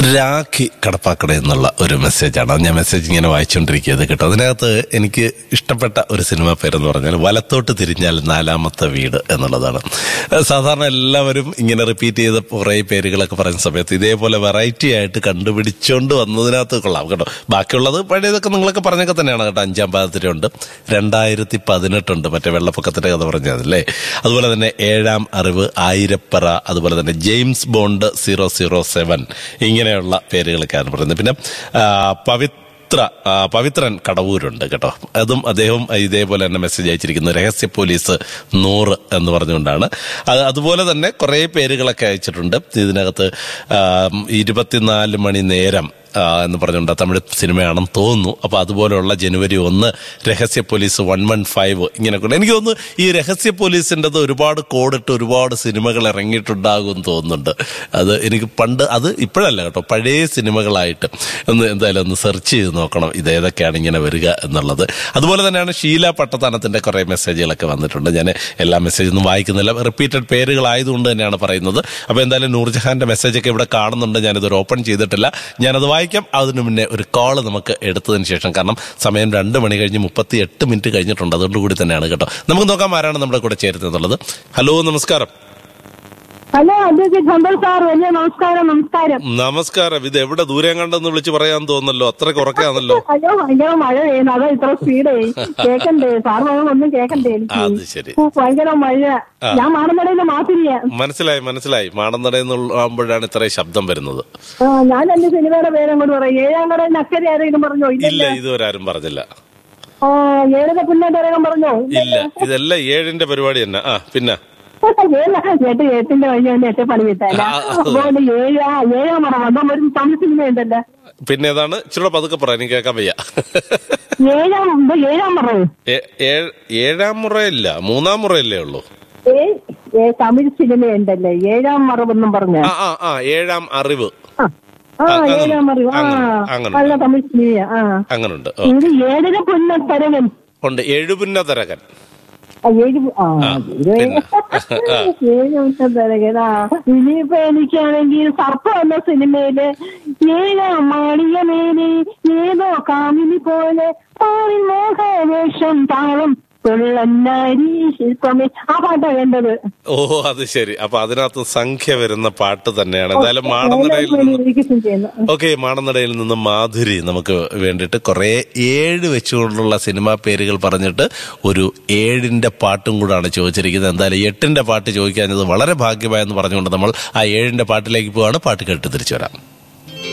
രാഖി കടപ്പാക്കട എന്നുള്ള ഒരു മെസ്സേജാണ് അത് ഞാൻ മെസ്സേജ് ഇങ്ങനെ വായിച്ചുകൊണ്ടിരിക്കുന്നത് കേട്ടോ അതിനകത്ത് എനിക്ക് ഇഷ്ടപ്പെട്ട ഒരു സിനിമ പേരെന്ന് പറഞ്ഞാൽ വലത്തോട്ട് തിരിഞ്ഞാൽ നാലാമത്തെ വീട് എന്നുള്ളതാണ് സാധാരണ എല്ലാവരും ഇങ്ങനെ റിപ്പീറ്റ് ചെയ്ത കുറേ പേരുകളൊക്കെ പറയുന്ന സമയത്ത് ഇതേപോലെ വെറൈറ്റി ആയിട്ട് കണ്ടുപിടിച്ചുകൊണ്ട് വന്നതിനകത്ത് കൊള്ളാം കേട്ടോ ബാക്കിയുള്ളത് പഴയതൊക്കെ നിങ്ങളൊക്കെ പറഞ്ഞൊക്കെ തന്നെയാണ് കേട്ടോ അഞ്ചാം പാദത്തിലുണ്ട് രണ്ടായിരത്തി പതിനെട്ടുണ്ട് മറ്റേ വെള്ളപ്പൊക്കത്തിന്റെ കഥ പറഞ്ഞതല്ലേ അതുപോലെ തന്നെ ഏഴാം അറിവ് ആയിരപ്പറ അതുപോലെ തന്നെ James Bond zero zero seven ഇങ്ങനെയുള്ള പേരുകളൊക്കെയാണ് പറയുന്നത് പിന്നെ ആ, പവിത്ര ആ, പവിത്രൻ കടവൂരുണ്ട് കേട്ടോ അതും അദ്ദേഹം ഇതേപോലെ തന്നെ മെസ്സേജ് അയച്ചിരിക്കുന്നു രഹസ്യ പോലീസ് നൂറ് എന്ന് പറഞ്ഞുകൊണ്ടാണ് അത് അതുപോലെ തന്നെ കുറേ പേരുകളൊക്കെ അയച്ചിട്ടുണ്ട് ഇതിനകത്ത് ആ, ഇരുപത്തിനാല് മണി നേരം ആ, എന്ന് പറഞ്ഞുകൊണ്ട് തമിഴ് സിനിമയാണെന്ന് തോന്നുന്നു അപ്പൊ അതുപോലെയുള്ള ജനുവരി ഒന്ന് രഹസ്യ പോലീസ് വൺ വൺ ഫൈവ് ഇങ്ങനെ കൊണ്ട് എനിക്ക് തോന്നുന്നു ഈ രഹസ്യ പോലീസിൻ്റെത് ഒരുപാട് കോഡിട്ട് ഒരുപാട് സിനിമകൾ ഇറങ്ങിയിട്ടുണ്ടാകും എന്ന് തോന്നുന്നുണ്ട് അത് എനിക്ക് പണ്ട് അത് ഇപ്പോഴല്ല കേട്ടോ പഴയ സിനിമകളായിട്ട് ഒന്ന് എന്തായാലും ഒന്ന് സെർച്ച് ചെയ്ത് നോക്കണം ഇത് ഏതൊക്കെയാണ് ഇങ്ങനെ വരിക എന്നുള്ളത് അതുപോലെ തന്നെയാണ് ഷീല പട്ടത്താനത്തിന്റെ കുറെ മെസ്സേജുകളൊക്കെ വന്നിട്ടുണ്ട് ഞാൻ എല്ലാ മെസ്സേജൊന്നും വായിക്കുന്നില്ല റിപ്പീറ്റഡ് പേരുകളായതുകൊണ്ട് തന്നെയാണ് പറയുന്നത് അപ്പൊ എന്തായാലും നൂർജഹാന്റെ മെസ്സേജ് ഒക്കെ ഇവിടെ കാണുന്നുണ്ട് ഞാനിത് ഓപ്പൺ ചെയ്തിട്ടില്ല ഞാനത് വായിക്കാം അതിനു മുന്നേ ഒരു കോള് നമുക്ക് എടുത്തതിന് ശേഷം കാരണം സമയം രണ്ട് മണി കഴിഞ്ഞ് മുപ്പത്തി എട്ട് മിനിറ്റ് കഴിഞ്ഞിട്ടുണ്ട് അതുകൊണ്ട് കൂടി തന്നെയാണ് കേട്ടോ നമുക്ക് നോക്കാം ആരാണ് നമ്മുടെ കൂടെ ചേരുന്നത് ഹലോ നമസ്കാരം ഹലോ അഡ്വക്കേറ്റ് സന്തോഷ് സാർ വലിയ നമസ്കാരം നമസ്കാരം നമസ്കാരം ഇത് എവിടെ ദൂരം കണ്ടെന്ന് വിളിച്ച് പറയാൻ തോന്നല്ലോ അത്രയ്ക്ക് ഉറക്കാണല്ലോ അയ്യോ ഭയങ്കര മഴ പെയ്യുന്നു അതാ ഇത്ര സ്പീഡേ കേക്കണ്ടേ സാർ ഒന്നും കേക്കണ്ടേ എനിക്ക് അത് ശരി ഓ, ഭയങ്കര മഴ ഞാൻ മാടമ്പടയിൽ മാത്തിരിയ മനസ്സിലായി മനസ്സിലായി മാടന്നടയിൽ നിന്നുള്ളാകുമ്പോഴാണ് ഇത്രയും ശബ്ദം വരുന്നത് ഞാൻ എന്റെ സിനിമയുടെ പേരും കൊണ്ട് പറയാം ഏഴാം കടയിൽ അക്കരെ ആരെങ്കിലും പറഞ്ഞോ ഇല്ല ഇല്ല ഇതുവരെ ആരും പറഞ്ഞില്ല ആ ഏഴര പിന്നീട് ആരെങ്കിലും പറഞ്ഞോ ഇല്ല ഇതെല്ലാം ഏഴിന്റെ പരിപാടി തന്നെ ആ പിന്നെ ഏഴ എട്ട് എട്ടിന്റെ വഴി തന്നെ എട്ട് പണി വിട്ടല്ല ആ, ആ. അതുകൊണ്ട് ഏഴാ ഏഴാം മറ വന്നാൽ ഒരു തമിഴ് സിനിമ ഉണ്ടല്ലോ പിന്നെ ഏതാണ് ഇച്ചിരി പതുക്കെ പറയാൻ എനിക്ക് കേൾക്കാൻ വയ്യ ഏഴാം ഇത് ഏഴാം മറ ഏ- ഏഴ്- ഏഴാം മുറയില്ല മൂന്നാം മുറയല്ലേ ഉള്ളൂ ഏ ഏ, തമിഴ് സിനിമ ഉണ്ടല്ലേ ഏഴാം മറവെന്നും പറഞ്ഞ ആ ആ ആ ഏഴാം അറിവ് ആ ആ, അങ്ങനെ, ഏഴാം മറവ് ആ അങ്ങനെ, അങ്ങനെ. നല്ല തമിഴ് സിനിമ ആ അങ്ങനുണ്ട് ഓ. ഇത് ഏഴര പൊന്ന തരകൻ ഉണ്ട് എഴുപുന്ന തരകൻ ആ, ഏഴ് പു- ആ ഇത് പിന്നെ. ആ. ഏഴ് പൊന്ന തരകൻ ആ ഇനിയിപ്പോ എനിക്കാണെങ്കിൽ സർപ്പം എന്ന സിനിമയില് ഏഴാം മാളിയമേലെ ഏതോ കാമിനി പോലെ പാവിൽ മോഹവേഷം താളം തുള്ളന്നാരി ശില്പമേ ആ പാട്ടാ വേണ്ടത് ഓ അത് ശരി അപ്പൊ അതിനകത്ത് സംഖ്യ വരുന്ന പാട്ട് തന്നെയാണ് എന്തായാലും മാടന്നടയിൽ ഏഴാം നിന്ന് വേണ്ടി ചെയ്യുന്നു ഓക്കെ മാടന്നടയിൽ നിന്ന് മാധുരി നമുക്ക് വേണ്ടിയിട്ട് കുറെ ഏഴ് വെച്ചുകൊണ്ടുള്ള സിനിമാ പേരുകൾ പറഞ്ഞിട്ട് ഒരു ഏഴിന്റെ പാട്ടും കൂടാണ് ചോദിച്ചിരിക്കുന്നത് എന്തായാലും എട്ടിന്റെ പാട്ട് ചോദിക്കാഞ്ഞത് വളരെ ഭാഗ്യമായെന്ന് പറഞ്ഞുകൊണ്ട് നമ്മൾ ആ ഏഴിന്റെ പാട്ടിലേക്ക് പോവാണ് പാട്ട് കേട്ട് തിരിച്ചു വരാം